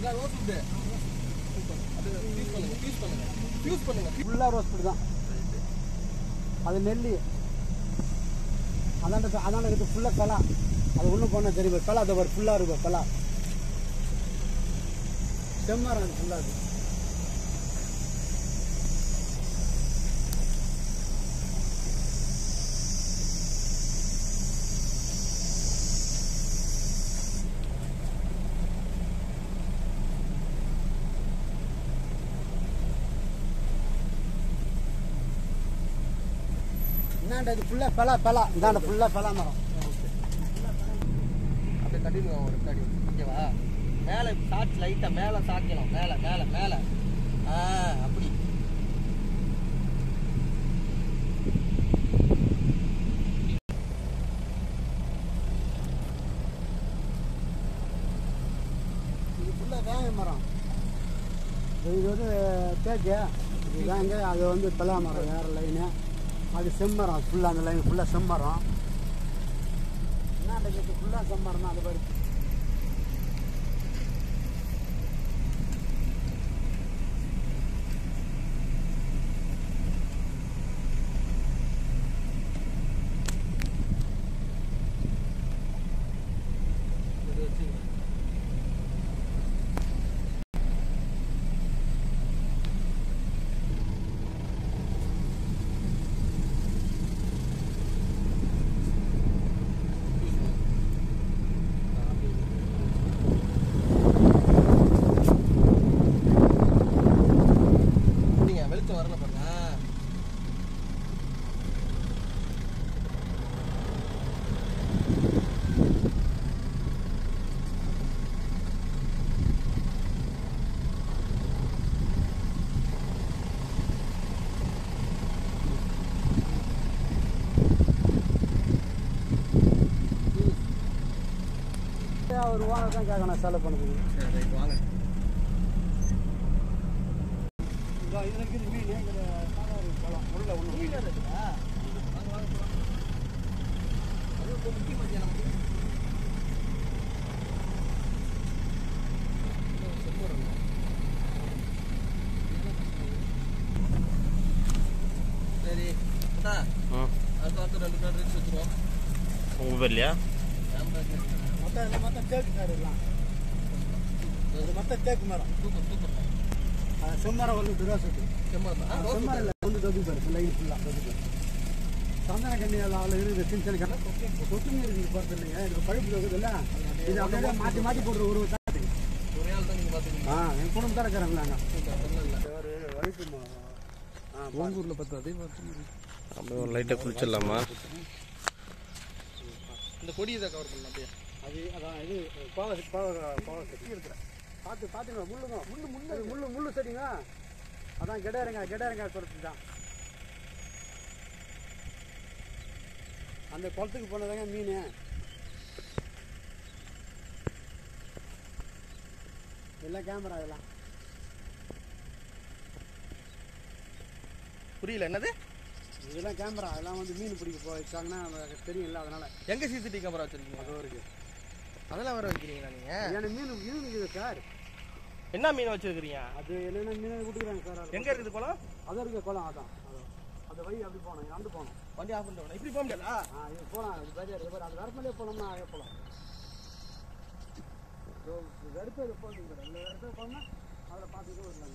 இதான் ரோஸ் உட்டு அது யூஸ் பண்ணுங்க யூஸ் பண்ணுங்க யூஸ் பண்ணுங்க ஃபுல்லாக ரோஸ்ட் தான் அது நெல்லி அதாண்ட அதாண்ட இருக்குது ஃபுல்லாக பலா அது ஒன்றும் போனால் தெரியும் பலா அது ஒரு ஃபுல்லாக இருக்கும் பலா செம்மரம் அது ஃபுல்லாக இருக்கு இந்தாண்ட இது ஃபுல்லாக பலா பலா இந்தாண்ட ஃபுல்லாக பலா மரம் அப்படியே கட்டிடுங்க ஒரு கடி ஓகேவா மேலே சாட்சி லைட்டாக மேலே சாய்க்கணும் மேலே மேலே மேலே ஆ அப்படி இது ஃபுல்லாக வேங்க மரம் இது இது வந்து தேக்கு இது வேங்க அது வந்து பலா மரம் வேறு லைனு அது செம்மரம் ஃபுல்லாக அந்த லைன் ஃபுல்லாக செம்மரம் என்ன இது ஃபுல்லாக செம்மரம் தான் அது மாதிரி இது வச்சுங்க நீங்க வெளிச்சம் வரல பாருங்க ஒரு ஓனர் தான் கேட்கணும் செலவு பண்ணுறது சரி ரைட் வாங்க இதோ இது இருக்குது மீன் இதில் சாதாரண பழம் உள்ள ஒன்று மீன் இருக்குதா வாங்க வாங்க போலாம் அது ரொம்ப முக்கியமாச்சு நமக்கு செம்மரம் சரி அண்ணா அடுத்த வாரத்து ரெண்டு பேர் ரீச் வச்சுருவோம் உங்கள் பேர்லையா மொத்தம் இந்த மொத்தம் தேக்கு காடு எல்லாம் இது மொத்தம் தேக்கு மரம் சூப்பர் சூப்பர் அது செம்மரம் வந்து துராசத்து செம்மரம் தான் ரோஸ் செம்மரம் இல்லை வந்து தொகுதி பாரு லைன் ஃபுல்லாக தொகுதி பாரு சந்தன கண்ணி அதில் இருக்குது சின்ன சின்ன கண்ணை கொத்துமே இருக்குது பார்த்து இல்லைங்க இதுக்கு பழுப்பு தொகுது இல்லை இது அப்படியே மாற்றி மாற்றி போடுற ஒரு தாட்டி ஒரே ஆள் தான் நீங்கள் பார்த்துக்கீங்க ஆ என் குடும்பம் தான் இருக்கிறாங்க நாங்கள் சூப்பர் ஒன்றும் இல்லை ஒரு வலிக்கு ஆ ஓங்கூரில் பார்த்து அதே பார்த்து அப்படியே ஒரு லைட்டாக குளிச்சிடலாமா இந்த கொடி இதை கவர் பண்ணலாம் அப்படியே அது அதான் இது கோவ கோவ கோவ செடி இருக்கிறேன் பார்த்து பார்த்துங்க முள்ளுங்க முள்ளு முள்ளு முள்ளு முள்ளு செடிங்க அதான் கெடாருங்க கெடாருங்க சொல்லிட்டு தான் அந்த குளத்துக்கு போனதாங்க மீன் எல்லாம் கேமரா இதெல்லாம் புரியல என்னது இதெல்லாம் கேமரா அதெல்லாம் வந்து மீன் பிடிக்க போயிட்டாங்கன்னா நமக்கு தெரியும்ல அதனால எங்க சிசிடிவி கேமரா வச்சிருக்கீங்க அது இருக்கு அதெல்லாம் வர வைக்கிறீங்களா நீங்க எனக்கு மீன் மீன் இருக்குது சார் என்ன மீன் வச்சிருக்கீங்க அது என்னென்ன மீன் கொடுக்குறாங்க சார் அது எங்க இருக்குது குளம் அது இருக்கு குளம் அதான் அதான். அந்த வழி அப்படி போகணும் அண்டு போகணும் வண்டி ஆஃப் பண்ணிட்டு இப்படி போக முடியாதா ஆ இது போகலாம் இது பேர் இது பேர் அந்த வரப்பிலே போனோம்னா அங்கே போகலாம் வெறுப்பு இது போகுது இந்த வெறுப்பு போனோம்னா அதில் பார்த்துக்கிட்டு வரலாம்